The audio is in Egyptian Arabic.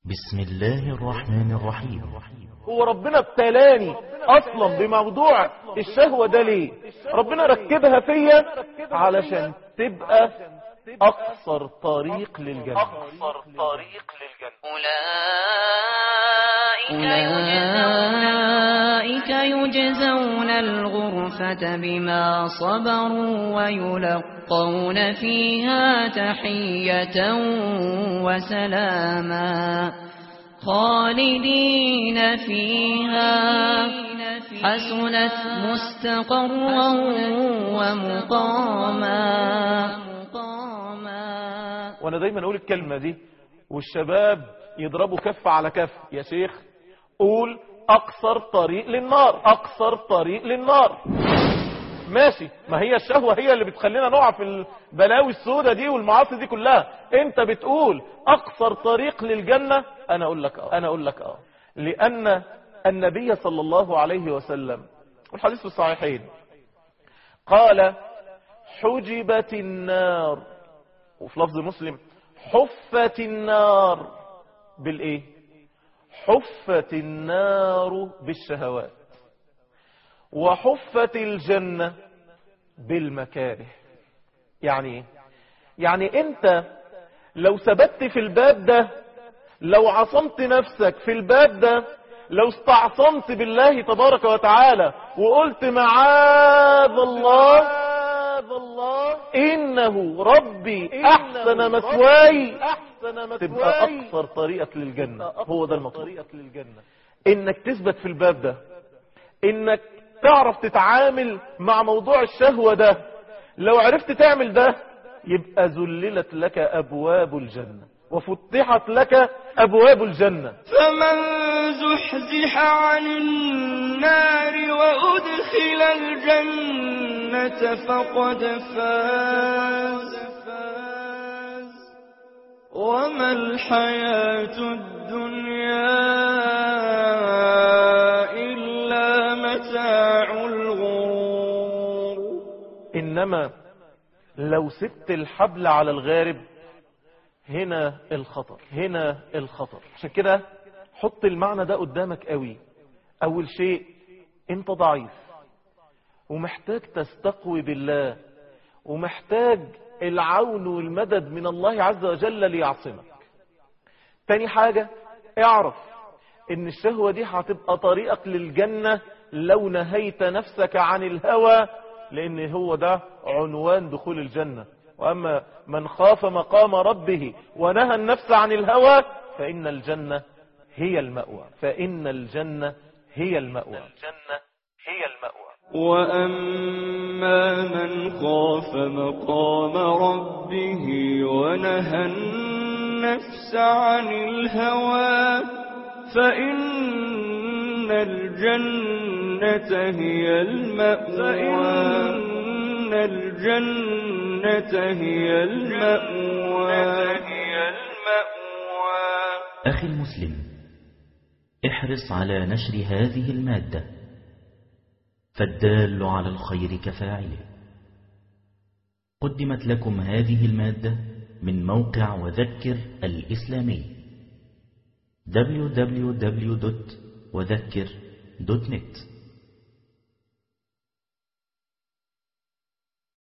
بسم الله الرحمن الرحيم هو ربنا ابتلاني اصلا بموضوع الشهوة ده ليه ربنا ركبها فيا علشان تبقى اقصر طريق للجنة اقصر طريق للجنة أولئك يجزون الغرفة بما صبروا ويلقون فيها تحية وسلاما خالدين فيها حسنت مستقرا ومقاما وانا دايما اقول الكلمة دي والشباب يضربوا كف على كف يا شيخ قول اقصر طريق للنار اقصر طريق للنار ماشي ما هي الشهوة هي اللي بتخلينا نقع في البلاوي السودة دي والمعاصي دي كلها انت بتقول اقصر طريق للجنة انا اقول لك اه انا اقول لك اه لان النبي صلى الله عليه وسلم والحديث في الصحيحين قال حجبت النار وفي لفظ مسلم حفت النار بالايه حفت النار بالشهوات وحفت الجنة بالمكاره يعني ايه يعني انت لو ثبت في الباب ده لو عصمت نفسك في الباب ده لو استعصمت بالله تبارك وتعالى وقلت معاذ الله الله إنه ربي أحسن مثواي تبقى أقصر طريقك للجنة هو ده المطلوب إنك تثبت في الباب ده إنك تعرف تتعامل مع موضوع الشهوة ده لو عرفت تعمل ده يبقى ذللت لك أبواب الجنة وفتحت لك أبواب الجنة فمن زحزح عن النار وأدخل الجنة فقد فاز وما الحياة الدنيا إلا متاع الغرور إنما لو سبت الحبل على الغارب هنا الخطر هنا الخطر عشان كده حط المعنى ده قدامك قوي اول شيء انت ضعيف ومحتاج تستقوي بالله ومحتاج العون والمدد من الله عز وجل ليعصمك تاني حاجة اعرف ان الشهوة دي هتبقى طريقك للجنة لو نهيت نفسك عن الهوى لان هو ده عنوان دخول الجنة وأما من خاف مقام ربه ونهى النفس عن الهوى فإن الجنة هي المأوى فإن الجنة هي المأوى الجنة هي المأوى وأما من خاف مقام ربه ونهى النفس عن الهوى فإن الجنة هي المأوى فإن الجنة هي المأوى هي المأوى أخي المسلم احرص على نشر هذه المادة فالدال على الخير كفاعله قدمت لكم هذه المادة من موقع وذكر الإسلامي www.وذكر.net